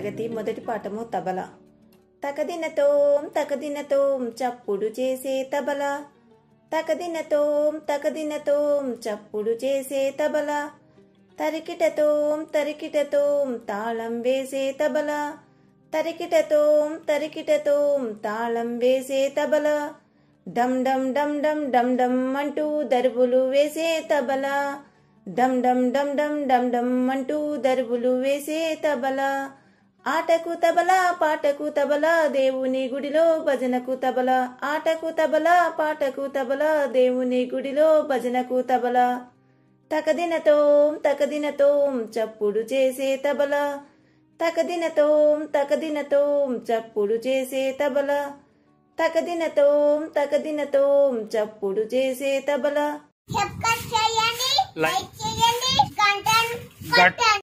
తరగతి మొదటి పాఠము తబల తకదినతోం తకదినతోం చప్పుడు చేసే తబల తకదినతోం తకదినతోం చప్పుడు చేసే తబల తరికిటతోం తరికిటతోం తాళం వేసే తబల తరికిటతోం తరికిటతోం తాళం వేసే తబల డమ్ డమ్ డమ్ డమ్ డమ్ డమ్ అంటూ దరువులు వేసే తబల డమ్ డమ్ డమ్ డమ్ డమ్ డమ్ అంటూ దరువులు వేసే తబల ఆటకు తబల పాటకు తబల దేవుని గుడిలో భజనకు తబల ఆటకు తబల పాటకు తబల దేవుని గుడిలో భజనకు తబల తకదినతోం తకదినతోం చప్పుడు చేసే తబల తకదినతోం తకదినతోం చప్పుడు చేసే తబల తకదినతోం తకదినతోం చప్పుడు చేసే తబల సబ్స్క్రైబ్ చేయండి లైక్ లైక్ చేయండి గంట గట్- కొట్టండి